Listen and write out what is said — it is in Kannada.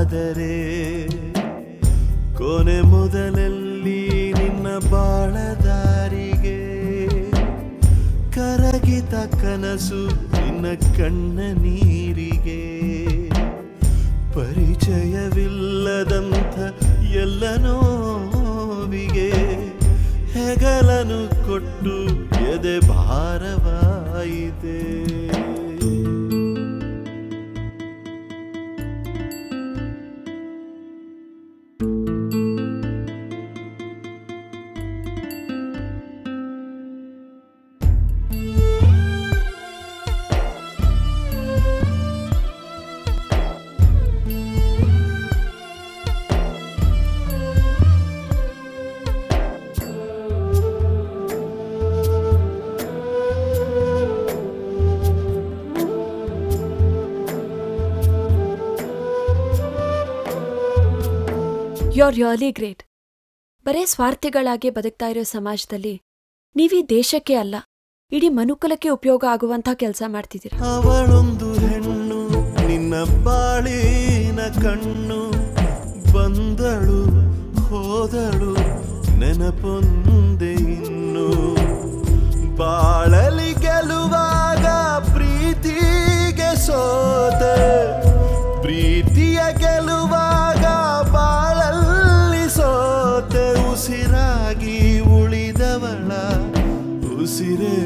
ಆದರೆ ಕೊನೆ ಮೊದಲಲ್ಲಿ ನಿನ್ನ ಬಾಳದಾರಿಗೆ ಕರಗಿತ ಕನಸು ನಿನ್ನ ಕಣ್ಣ ನೀರಿಗೆ ಪರಿಚಯವಿಲ್ಲದಂಥ ಎಲ್ಲ ನೋವಿಗೆ ಹೆಗಲನು ಕೊಟ್ಟು ಎದೆ ಭಾರವಾಯಿತೆ ಯು ಆರ್ ರಿಯಲಿ ಗ್ರೇಟ್ ಬರೇ ಸ್ವಾರ್ಥಿಗಳಾಗಿ ಬದುಕ್ತಾ ಇರೋ ಸಮಾಜದಲ್ಲಿ ನೀವೀ ದೇಶಕ್ಕೆ ಅಲ್ಲ ಇಡೀ ಮನುಕುಲಕ್ಕೆ ಉಪಯೋಗ ಆಗುವಂಥ ಕೆಲಸ ಮಾಡ್ತಿದ್ದೀರಾ ಅವಳೊಂದು ಹೆಣ್ಣು ನಿನ್ನ ಬಾಳಿನ ಕಣ್ಣು ಬಂದಳು ಹೋದಳು ನೆನಪೊಂದೆ ಇನ್ನು ಬಾಳಲಿ ಗೆಲುವಾಗ ಪ್ರೀತಿಗೆ ಸೋತೆ ಪ್ರೀತಿಯ ಗೆಲುವಾಗ ಬಾಳಲ್ಲಿ ಸೋತೆ ಉಸಿರಾಗಿ ಉಳಿದವಳ ಉಸಿರೇ